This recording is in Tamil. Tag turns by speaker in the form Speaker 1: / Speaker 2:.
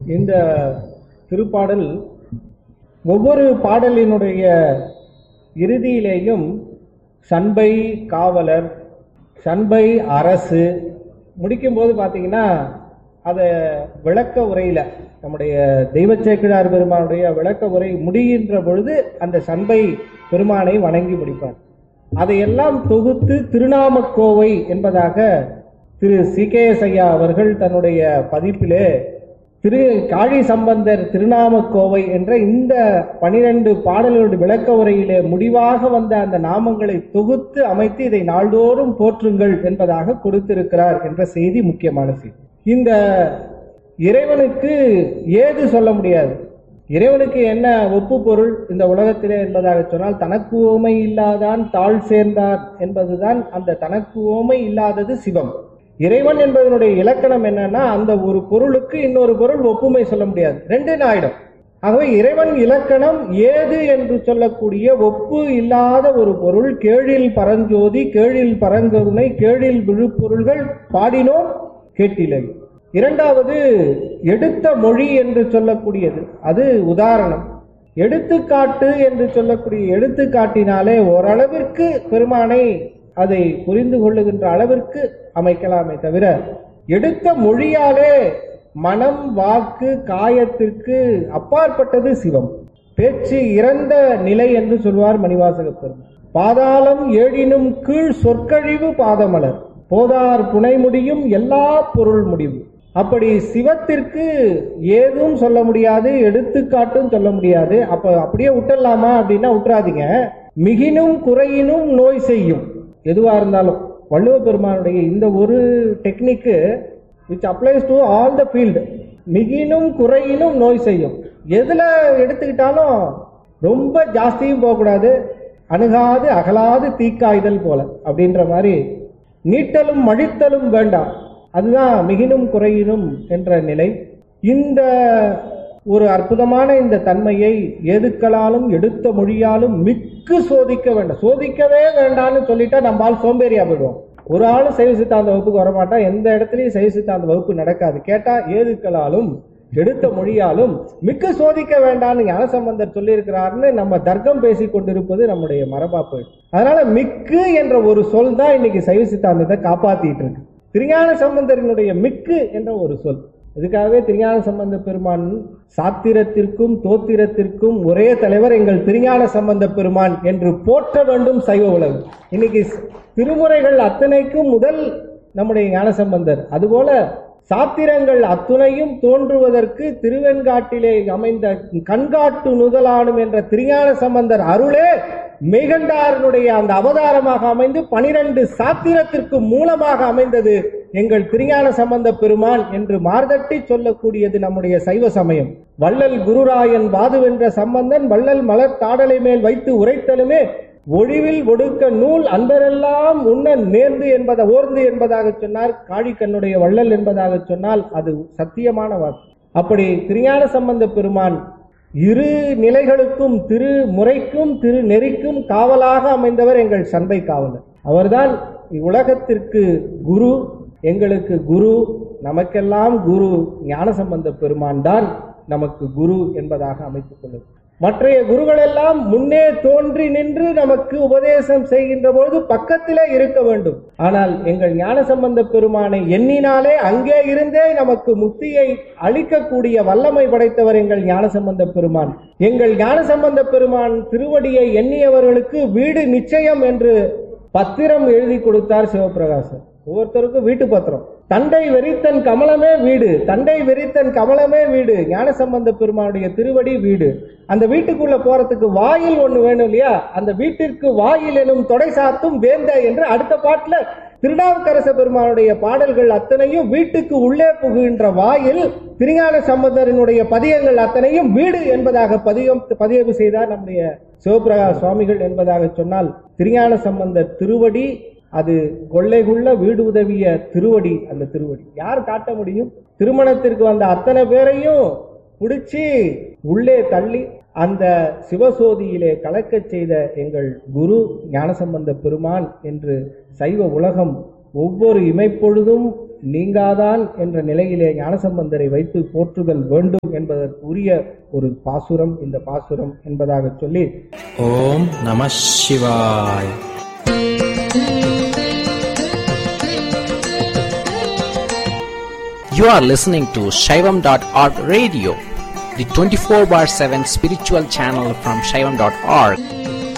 Speaker 1: இந்த திருப்பாடல் ஒவ்வொரு பாடலினுடைய இறுதியிலேயும் சண்பை காவலர் சண்பை அரசு முடிக்கும்போது பார்த்தீங்கன்னா அதை விளக்க உரையில நம்முடைய தெய்வச்சேக்கிழார் பெருமானுடைய விளக்க உரை முடிகின்ற பொழுது அந்த சண்பை பெருமானை வணங்கி முடிப்பார் அதையெல்லாம் தொகுத்து திருநாமக்கோவை என்பதாக திரு சி கே எஸ் ஐயா அவர்கள் தன்னுடைய பதிப்பிலே திரு காழி சம்பந்தர் திருநாமக்கோவை என்ற இந்த பனிரெண்டு பாடல்களுடைய விளக்க உரையிலே முடிவாக வந்த அந்த நாமங்களை தொகுத்து அமைத்து இதை நாள்தோறும் போற்றுங்கள் என்பதாக கொடுத்திருக்கிறார் என்ற செய்தி முக்கியமான செய்தி இந்த இறைவனுக்கு ஏது சொல்ல முடியாது இறைவனுக்கு என்ன ஒப்பு பொருள் இந்த உலகத்திலே என்பதாக சொன்னால் தனக்கு ஓமை இல்லாதான் தாழ் சேர்ந்தார் என்பதுதான் அந்த தனக்கு ஓமை இல்லாதது சிவம் இறைவன் என்பதனுடைய இலக்கணம் என்னன்னா அந்த ஒரு பொருளுக்கு இன்னொரு பொருள் ஒப்புமை சொல்ல முடியாது ரெண்டு ஆயிடும் ஆகவே இறைவன் இலக்கணம் ஏது என்று சொல்லக்கூடிய ஒப்பு இல்லாத ஒரு பொருள் கேழில் பரஞ்சோதி கேழில் பரங்கருணை கேழில் விழுப்பொருள்கள் பாடினோம் கேட்டிலை இரண்டாவது எடுத்த மொழி என்று சொல்லக்கூடியது அது உதாரணம் எடுத்துக்காட்டு என்று சொல்லக்கூடிய எடுத்துக்காட்டினாலே ஓரளவிற்கு பெருமானை அதை புரிந்து கொள்ளுகின்ற அளவிற்கு அமைக்கலாமே தவிர எடுத்த மொழியாலே மனம் வாக்கு காயத்திற்கு அப்பாற்பட்டது சிவம் பேச்சு இறந்த நிலை என்று சொல்வார் மணிவாசக பெருமாள் பாதாளம் ஏழினும் கீழ் சொற்கழிவு பாதமலர் போதார் புனை முடியும் எல்லா பொருள் முடிவு அப்படி சிவத்திற்கு ஏதும் சொல்ல முடியாது எடுத்துக்காட்டும் சொல்ல முடியாது அப்ப அப்படியே விட்டுடலாமா அப்படின்னா விட்டுறாதீங்க மிகினும் குறையினும் நோய் செய்யும் எதுவா இருந்தாலும் வள்ளுவ பெருமானுடைய இந்த ஒரு technique which applies to all the field மிகினும் குறையினும் நோய் செய்யும் எதுல எடுத்துக்கிட்டாலும் ரொம்ப ஜாஸ்தியும் போகக்கூடாது அணுகாது அகலாது தீக்காய்தல் போல அப்படின்ற மாதிரி நீட்டலும் மழித்தலும் வேண்டாம் அதுதான் மிகினும் குறையினும் என்ற நிலை இந்த ஒரு அற்புதமான இந்த தன்மையை எதுக்களாலும் எடுத்த மொழியாலும் மிக்கு சோதிக்க வேண்டாம் சோதிக்கவே வேண்டாம்னு சொல்லிட்டா நம்மால் சோம்பேறியா போயிடுவோம் ஒரு ஆள் சைவ சித்தாந்த வகுப்புக்கு வரமாட்டா எந்த இடத்துலயும் சைவ சித்தாந்த வகுப்பு நடக்காது கேட்டா ஏதுக்களாலும் எடுத்த மொழியாலும் மிக்க சோதிக்க வேண்டாம்னு ஞானசம்பந்தர் சொல்லியிருக்கிறார்னு நம்ம தர்க்கம் பேசி கொண்டிருப்பது நம்முடைய மரபா போயிடும் அதனால மிக்கு என்ற ஒரு சொல் தான் இன்னைக்கு சைவ சித்தாந்தத்தை காப்பாத்திட்டு இருக்கு திருஞான சம்பந்தரினுடைய மிக்கு என்ற ஒரு சொல் இதுக்காகவே திருஞான சம்பந்த பெருமான் சாத்திரத்திற்கும் தோத்திரத்திற்கும் ஒரே தலைவர் எங்கள் திருஞான சம்பந்த பெருமான் என்று போற்ற வேண்டும் சைவ உலகம் இன்னைக்கு திருமுறைகள் அத்தனைக்கும் முதல் நம்முடைய ஞானசம்பந்தர் அதுபோல சாத்திரங்கள் அத்துணையும் தோன்றுவதற்கு திருவெண்காட்டிலே அமைந்த கண்காட்டு நுதலானும் என்ற திருஞான சம்பந்தர் அருளே மெய்கண்டாரனுடைய அந்த அவதாரமாக அமைந்து பனிரெண்டு சாத்திரத்திற்கு மூலமாக அமைந்தது எங்கள் திருஞான சம்பந்த பெருமான் என்று மார்தட்டி சொல்லக்கூடியது நம்முடைய சைவ சமயம் வள்ளல் குருராயன் வாதுவென்ற சம்பந்தன் வள்ளல் மலர் தாடலை மேல் வைத்து உரைத்தலுமே ஒழிவில் ஒடுக்க நூல் அன்பரெல்லாம் உண்ண நேர்ந்து என்பதை ஓர்ந்து என்பதாக சொன்னார் காழிக்கண்ணுடைய வள்ளல் என்பதாக சொன்னால் அது சத்தியமான வாக்கு அப்படி திருஞான சம்பந்த பெருமான் இரு நிலைகளுக்கும் திரு முறைக்கும் திரு நெறிக்கும் காவலாக அமைந்தவர் எங்கள் சண்பை காவலர் அவர்தான் உலகத்திற்கு குரு எங்களுக்கு குரு நமக்கெல்லாம் குரு ஞானசம்பந்த பெருமான் தான் நமக்கு குரு என்பதாக அமைத்துக் கொள்ளுது மற்றைய குருகள் எல்லாம் முன்னே தோன்றி நின்று நமக்கு உபதேசம் செய்கின்ற பொழுது பக்கத்திலே இருக்க வேண்டும் ஆனால் எங்கள் ஞானசம்பந்த பெருமானை எண்ணினாலே அங்கே இருந்தே நமக்கு முக்தியை அளிக்கக்கூடிய வல்லமை படைத்தவர் எங்கள் ஞானசம்பந்த பெருமான் எங்கள் ஞானசம்பந்த பெருமான் திருவடியை எண்ணியவர்களுக்கு வீடு நிச்சயம் என்று பத்திரம் எழுதி கொடுத்தார் சிவபிரகாசர் ஒவ்வொருத்தருக்கும் வீட்டு பத்திரம் தண்டை வெறித்தன் கமலமே வீடு தண்டை வெறித்தன் கமலமே வீடு ஞானசம்பந்த பெருமானுடைய திருவடி வீடு அந்த வீட்டுக்குள்ள போறதுக்கு வாயில் ஒண்ணு வேணும் இல்லையா அந்த வீட்டிற்கு வாயில் எனும் தொடை சாத்தும் வேந்த என்று அடுத்த பாட்டுல திருநாவுக்கரச பெருமானுடைய பாடல்கள் அத்தனையும் வீட்டுக்கு உள்ளே புகுகின்ற வாயில் திருஞான சம்பந்தரனுடைய பதியங்கள் அத்தனையும் வீடு என்பதாக பதியம் பதிவு செய்தார் நம்முடைய சிவபிரகாஷ் சுவாமிகள் என்பதாக சொன்னால் திருஞான சம்பந்த திருவடி அது கொள்ளைகுள்ள வீடு உதவிய திருவடி அந்த திருவடி யார் காட்ட முடியும் திருமணத்திற்கு வந்த அத்தனை பேரையும் பிடிச்சி உள்ளே தள்ளி அந்த சிவசோதியிலே கலக்கச் செய்த எங்கள் குரு ஞானசம்பந்த பெருமான் என்று சைவ உலகம் ஒவ்வொரு இமைப்பொழுதும் நீங்காதான் என்ற நிலையிலே ஞானசம்பந்தரை வைத்து போற்றுதல் வேண்டும் என்பதற்கு உரிய ஒரு பாசுரம் இந்த பாசுரம் என்பதாக சொல்லி
Speaker 2: ஓம் நம சிவாய் You are listening to Shaivam.org radio, the 24 bar 7 spiritual channel from Shaivam.org.